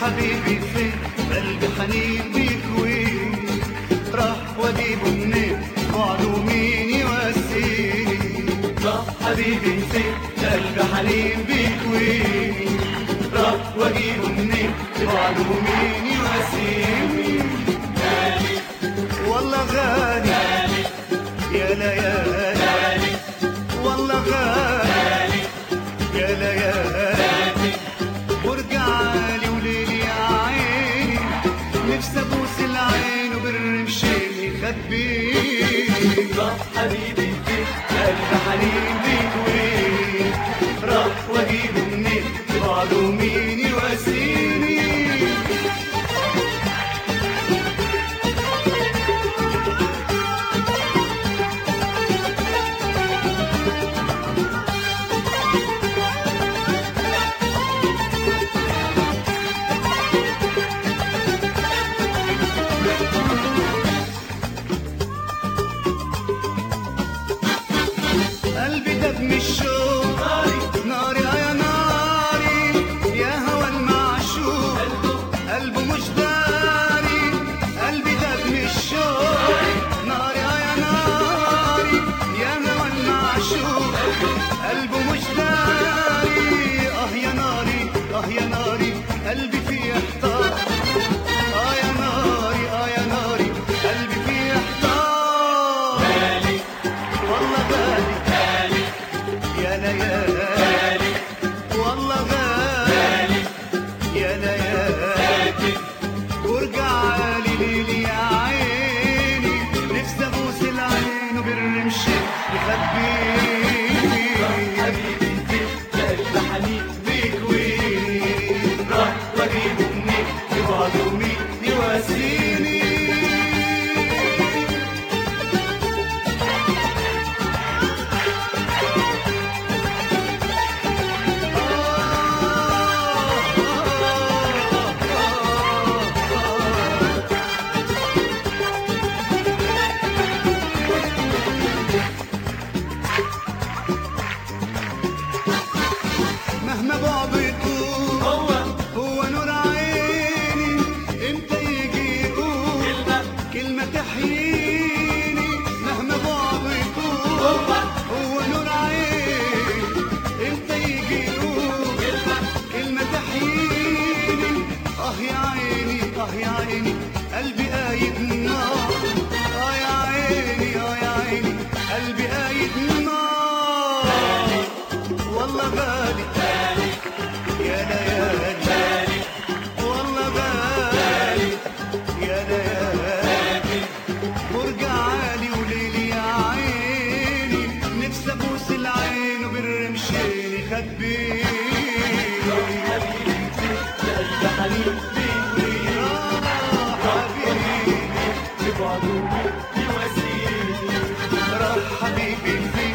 حبيبي فين قلبي حنين بيك وين راح واجيبه منين بعده مين يواسيني راح حبيبي فين قلبي حنين بيك وين راح واجيبه منين بعده مين يواسيني والله غالي يا ليالي والله غالي يا ليالي وارجع لي وليلي يا عيني نفسي ابوس العين وبالرمشين يخبيني راح حبيبي فيك قلبي حنين بيك وين راح واجيبه منين بعده مين يواسيني قلبي دب من الشوق ناري يا ناري يا هوى المعشوق قلبه مش داري قلبي دب من الشوق ناري يا ناري يا هوى المعشوق قلبه مش داري اه يا ناري اه يا ناري قلبي فيه احتار اه يا ناري اه يا ناري قلبي فيه احتار والله غالي يا ليالي والله غالي يا ليالي وارجع لي ليلي يا عيني نفسي ابوس العين وبالرمش يخبيني حبيبي قلب حنين بيك وين راح واجيبه منين يبعده مين يواسيني مهما بعد يطول هو هو نور عيني امتى يجي يقول كلمة تحييني مهما بعد يطول هو هو نور عيني امتى يجي يقول كلمة تحييني اه يا عيني اه يا عيني قلبي قايد نار اه يا عيني اه يا عيني قلبي قايد نار والله غالي يا ليالي والله غالي يا ليالي وارجع لي وليلي يا عيني نفسي ابوس العين وبالرمشين يخبيني راح حبيبي فين